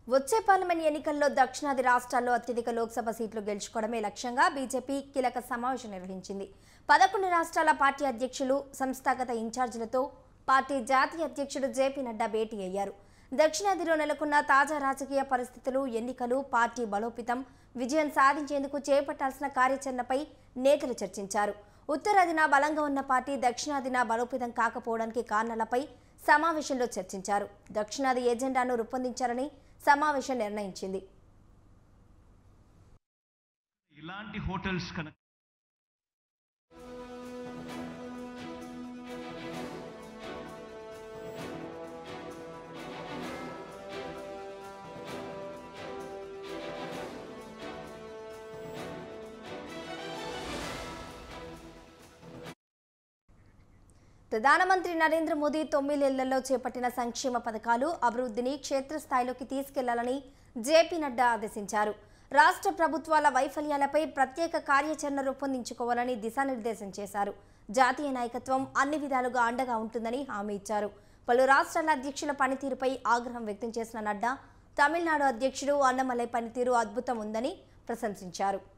వచ్చే పార్లమెంట్ ఎన్నికల్లో దక్షిణాది రాష్ట్రాల్లో అత్యధిక లోక్సభ సీట్లు గెలుచుకోవడమే లక్ష్యంగా బీజేపీ కీలక సమావేశం నిర్వహించింది పదకొండు రాష్ట్రాల పార్టీ అధ్యక్షులు సంస్థాగత ఇన్ఛార్జీలతో పార్టీ జాతీయ అధ్యక్షుడు జేపీ నడ్డా భేటీ అయ్యారు దక్షిణాదిలో నెలకొన్న తాజా రాజకీయ పరిస్థితులు ఎన్నికలు పార్టీ బలోపేతం విజయం సాధించేందుకు చేపట్టాల్సిన కార్యాచరణపై నేతలు చర్చించారు ఉత్తరాదిన బలంగా ఉన్న పార్టీ దక్షిణాదిన బలోపేతం కాకపోవడానికి కారణాలపై సమావేశంలో చర్చించారు దక్షిణాది ఎజెండాను రూపొందించాలని సమావేశం నిర్ణయించింది ఇలాంటి హోటల్స్ కనుక ప్రధానమంత్రి నరేంద్ర మోదీ తొమ్మిదేళ్లలో చేపట్టిన సంక్షేమ పథకాలు అభివృద్ధిని క్షేత్రస్థాయిలోకి తీసుకెళ్లాలని జేపీ నడ్డా ఆదేశించారు రాష్ట్ర ప్రభుత్వాల వైఫల్యాలపై ప్రత్యేక కార్యాచరణ రూపొందించుకోవాలని దిశానిర్దేశం చేశారు జాతీయ నాయకత్వం అన్ని విధాలుగా అండగా ఉంటుందని హామీ ఇచ్చారు పలు రాష్ట్రాల అధ్యక్షుల పనితీరుపై ఆగ్రహం వ్యక్తం చేసిన నడ్డా తమిళనాడు అధ్యక్షుడు అన్నమలై పనితీరు అద్భుతం ఉందని ప్రశంసించారు